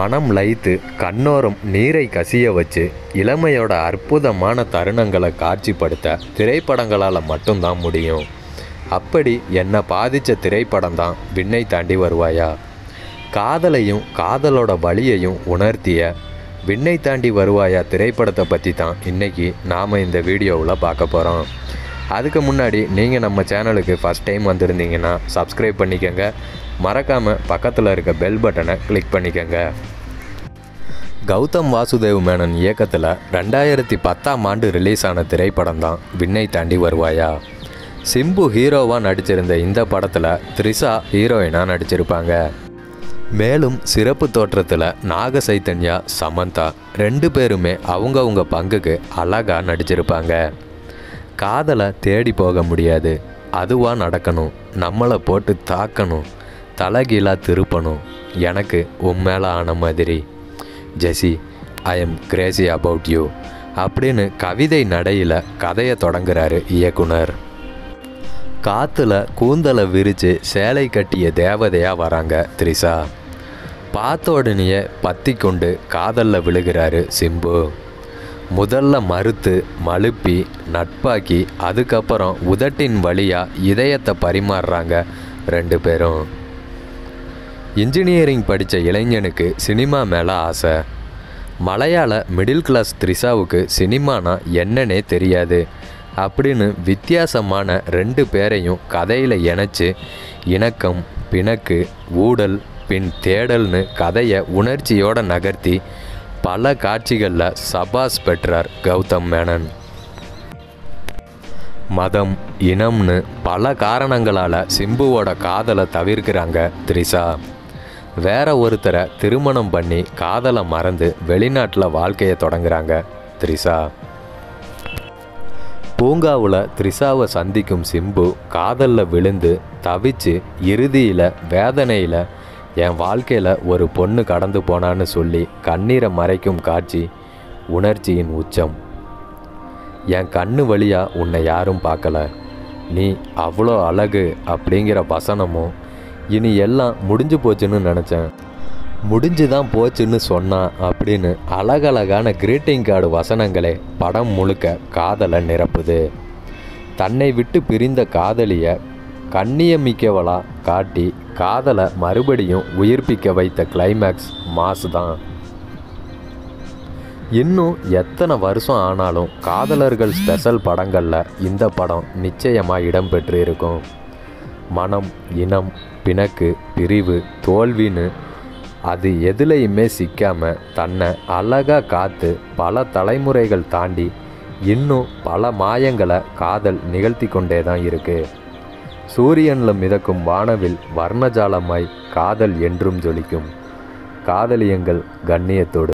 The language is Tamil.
மனம் லயித்து கண்ணோரம் நீரை கசிய வச்சு இளமையோட அற்புதமான தருணங்களை காட்சிப்படுத்த திரைப்படங்களால் மட்டும்தான் முடியும் அப்படி என்னை பாதித்த திரைப்படம் தான் விண்ணை தாண்டி வருவாயா காதலையும் காதலோட வழியையும் உணர்த்திய விண்ணை தாண்டி வருவாயா திரைப்படத்தை பற்றி தான் இன்றைக்கி நாம் இந்த வீடியோவில் பார்க்க போகிறோம் அதுக்கு முன்னாடி நீங்கள் நம்ம சேனலுக்கு ஃபஸ்ட் டைம் வந்திருந்தீங்கன்னா சப்ஸ்கிரைப் பண்ணிக்கோங்க மறக்காமல் பக்கத்தில் இருக்க பெல் பட்டனை கிளிக் பண்ணிக்கோங்க கௌதம் வாசுதேவ் மேனன் இயக்கத்தில் ரெண்டாயிரத்தி பத்தாம் ஆண்டு ரிலீஸ் ஆன திரைப்படம் தான் விண்ணை தாண்டி வருவாயா சிம்பு ஹீரோவாக நடிச்சிருந்த இந்த படத்தில் த்ரிஷா ஹீரோயினாக நடிச்சிருப்பாங்க மேலும் சிறப்பு தோற்றத்தில் நாக சைத்தன்யா சமந்தா ரெண்டு பேருமே அவங்கவுங்க பங்குக்கு அழகாக நடிச்சிருப்பாங்க காதலை தேடி போக முடியாது அதுவாக நடக்கணும் நம்மளை போட்டு தாக்கணும் தலைகீழாக திருப்பணும் எனக்கு உன் மேலே ஆன மாதிரி Jessie I am crazy about you அப்படின்னு கவிதை நடையில் கதையை தொடங்குறாரு இயக்குனர் காற்றுல கூந்தலை விரித்து சேலை கட்டிய தேவதையாக வராங்க த்ரிஷா பார்த்த உடனேயே பத்தி கொண்டு காதலில் விழுகிறாரு சிம்பு முதல்ல மறுத்து மழுப்பி நட்பாக்கி அதுக்கப்புறம் உதட்டின் வழியாக இதயத்தை பரிமாறுறாங்க ரெண்டு பேரும் இன்ஜினியரிங் படித்த இளைஞனுக்கு சினிமா மேலே ஆசை மலையாள மிடில் கிளாஸ் த்ரிஷாவுக்கு சினிமானா என்னன்னே தெரியாது அப்படின்னு வித்தியாசமான ரெண்டு பேரையும் கதையில் இணைச்சு இணக்கம் பிணக்கு ஊடல் பின் தேடல்னு கதையை உணர்ச்சியோட நகர்த்தி பல காட்சிகளில் சபாஸ் பெற்றார் கௌதம் மேனன் மதம் இனம்னு பல காரணங்களால் சிம்புவோட காதலை தவிர்க்கிறாங்க த்ரிஷா வேற ஒருத்தரை திருமணம் பண்ணி காதலை மறந்து வெளிநாட்டில் வாழ்க்கையை தொடங்குறாங்க த்ரிஷா பூங்காவில் த்ரிஷாவை சந்திக்கும் சிம்பு காதலில் விழுந்து தவிச்சு இறுதியில் வேதனையில் என் வாழ்க்கையில் ஒரு பொண்ணு கடந்து போனான்னு சொல்லி கண்ணீரை மறைக்கும் காட்சி உணர்ச்சியின் உச்சம் என் கண்ணு வழியா உன்னை யாரும் பார்க்கல நீ அவ்வளோ அழகு அப்படிங்கிற வசனமும் இனி எல்லாம் முடிஞ்சு போச்சுன்னு நினச்சேன் முடிஞ்சு தான் போச்சுன்னு சொன்னான் அப்படின்னு அழகழகான கிரீட்டிங் கார்டு வசனங்களே படம் முழுக்க காதலை நிரப்புது தன்னை விட்டு பிரிந்த காதலியை கண்ணியமிக்கவளா காட்டி காதலை மறுபடியும் உயிர்ப்பிக்க வைத்த கிளைமேக்ஸ் மாஸ் தான் இன்னும் எத்தனை வருஷம் ஆனாலும் காதலர்கள் ஸ்பெஷல் படங்களில் இந்த படம் நிச்சயமாக இடம்பெற்று இருக்கும் மனம் இனம் பிணக்கு பிரிவு தோல்வின்னு அது எதுலையுமே சிக்காம தன்னை அழகாக காத்து பல தலைமுறைகள் தாண்டி இன்னும் பல மாயங்களை காதல் நிகழ்த்தி கொண்டே தான் இருக்கு சூரியனில் மிதக்கும் வானவில் வர்ணஜாலமாய் காதல் என்றும் ஜொலிக்கும் காதலியங்கள் கண்ணியத்தோடு